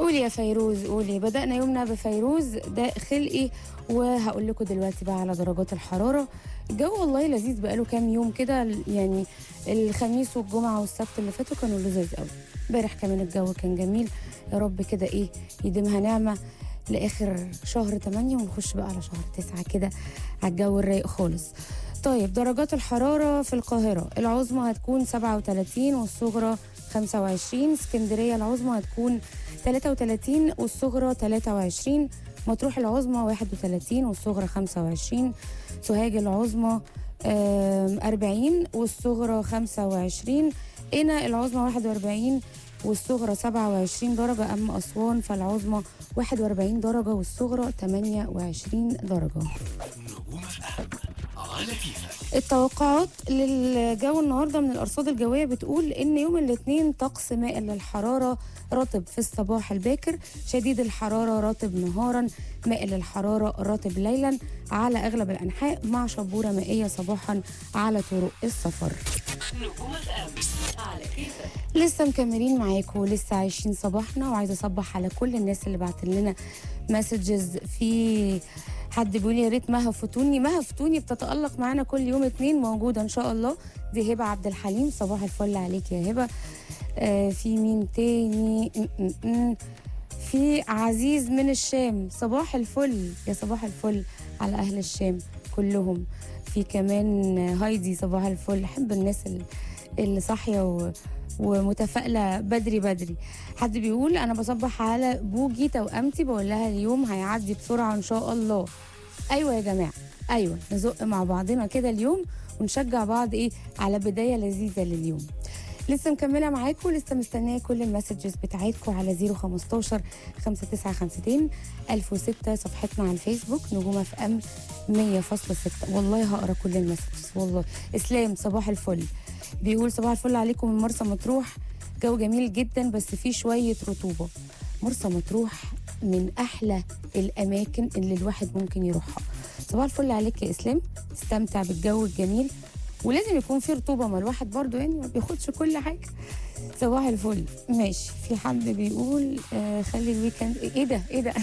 قولي يا فيروز قولي بدأنا يومنا بفيروز ده خلقي وهقول لكم دلوقتي بقى على درجات الحرارة الجو والله لذيذ بقاله كام يوم كده يعني الخميس والجمعة والسبت اللي فاتوا كانوا لذيذ قوي امبارح كمان الجو كان جميل يا رب كده ايه يديمها نعمة لآخر شهر 8 ونخش بقى على شهر 9 كده على الجو الرايق خالص طيب درجات الحرارة في القاهرة العظمى هتكون 37 والصغرى 25 اسكندرية العظمى هتكون 33 والصغرى 23 مطروح العظمى 31 والصغرى 25 سوهاج العظمى آم، 40 والصغرى 25 قنا العظمى 41 والصغرى 27 درجة أما أسوان فالعظمى 41 درجة والصغرى 28 درجة نجوم اف ام على كيفك التوقعات للجو النهارده من الارصاد الجويه بتقول ان يوم الاثنين طقس مائل للحراره رطب في الصباح الباكر شديد الحراره رطب نهارا مائل الحراره رطب ليلا على اغلب الانحاء مع شبوره مائيه صباحا على طرق السفر نجوم اف ام على كيفك لسه مكملين معاكم ولسه عايشين صباحنا وعايزه اصبح على كل الناس اللي بعت لنا مسجز في حد بيقول يا ريت مها فتوني مها فتوني بتتالق معانا كل يوم اتنين موجوده ان شاء الله دي هبه عبد الحليم صباح الفل عليك يا هبه آه في مين تاني م- م- م. في عزيز من الشام صباح الفل يا صباح الفل على اهل الشام كلهم في كمان هايدي صباح الفل احب الناس ال- اللي صاحيه و... ومتفائله بدري بدري حد بيقول انا بصبح على بوجي توأمتي بقول لها اليوم هيعدي بسرعه ان شاء الله ايوه يا جماعه ايوه نزق مع بعضنا كده اليوم ونشجع بعض ايه على بدايه لذيذه لليوم لسه مكمله معاكم لسه مستنيه كل المسجز بتاعتكم على 015 5952 1006 صفحتنا على الفيسبوك نجوم اف ام 100.6 والله هقرا كل المسجز والله اسلام صباح الفل بيقول صباح الفل عليكم من مرسى مطروح جو جميل جدا بس فيه شويه رطوبه مرسى مطروح من احلى الاماكن اللي الواحد ممكن يروحها صباح الفل عليك يا اسلام استمتع بالجو الجميل ولازم يكون في رطوبه ما الواحد برضو يعني ما بياخدش كل حاجه صباح الفل ماشي في حد بيقول آه خلي الويكند ايه ده ايه ده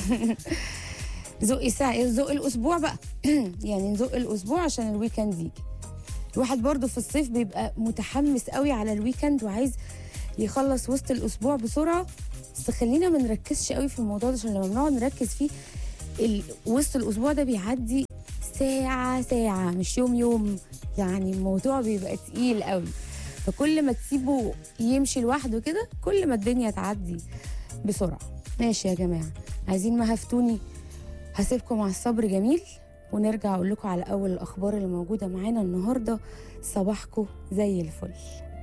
زق ساعة زق الاسبوع بقى يعني نزق الاسبوع عشان الويكند يجي الواحد برضو في الصيف بيبقى متحمس قوي على الويكند وعايز يخلص وسط الاسبوع بسرعه بس خلينا ما نركزش قوي في الموضوع ده عشان لما بنقعد نركز فيه ال- وسط الاسبوع ده بيعدي ساعه ساعه مش يوم يوم يعني الموضوع بيبقى تقيل قوي فكل ما تسيبه يمشي لوحده كده كل ما الدنيا تعدي بسرعه ماشي يا جماعه عايزين ما هفتوني هسيبكم مع الصبر جميل ونرجع اقول لكم على اول الاخبار اللي موجوده معانا النهارده صباحكم زي الفل